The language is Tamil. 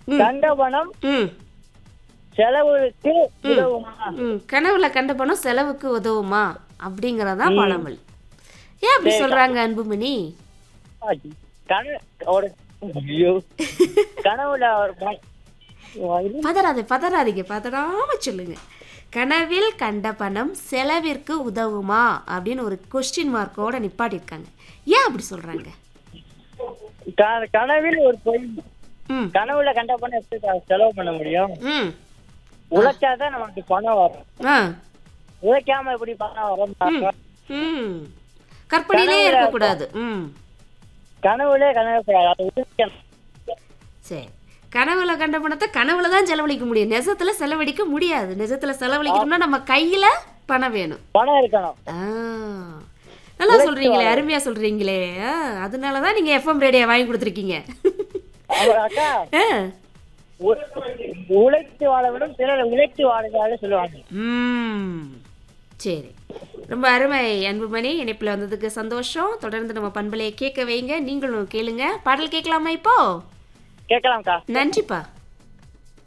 ம். கண்ட பணம் ம் செலவுக்கு உதவுமா ம் கனவுல கண்ட பணம் செலவுக்கு உதவுமா அப்படிங்கறதான் பழமொழி ஏன் அப்படி சொல்றாங்க அன்புமணி கனவு ஒரு ஐயோ கனவுல ஒரு ப- இது பதறாதே பதறாதீங்க பதறாம சொல்லுங்க கனவில் கண்ட பணம் செலவிற்கு உதவுமா அப்படின்னு ஒரு கொஸ்டின் மார்க்கோட நிப்பாட்டியிருக்காங்க ஏன் அப்படி சொல்றாங்க க- கனவில் ஒரு பொய் ம் கனவுல கண்ட பணம் எப்படி க- செலவு பண்ண முடியும் ம் உழைச்சாதான் நமக்கு பணம் வரும் ஆ உழைக்காம எப்படி பணம் வரும் ம் கற்பனையிலே இருக்கக்கூடாது ம் கனவுலே கனவு கூடாது. அது உழைக்கணும். சரி கனவுல கண்ட பணத்தை கனவுல தான் செலவழிக்க முடியும் நிஜத்துல செலவழிக்க முடியாது நிஜத்துல செலவழிக்கணும்னா நம்ம கையில பணம் வேணும் பணம் இருக்கணும் ஆ நல்லா சொல்றீங்களே அருமையா சொல்றீங்களே ஆ, அதனால தான் நீங்க எஃப்எம் ரேடியோ வாங்கி கொடுத்துருக்கீங்க அவர் அக்கா ஆ. உ- உழைத்து வாழ விடும் பிறர் உழைத்து வாழுதாலும் சொல்லுவாங்க ம் சரி ரொம்ப அருமை அன்புமணி இணைப்பில் வந்ததுக்கு சந்தோஷம் தொடர்ந்து நம்ம பண்பலையை கேட்க வைங்க நீங்களும் கேளுங்க பாடல் கேட்கலாமா இப்போ கேட்கலாம்க்கா நன்றிப்பா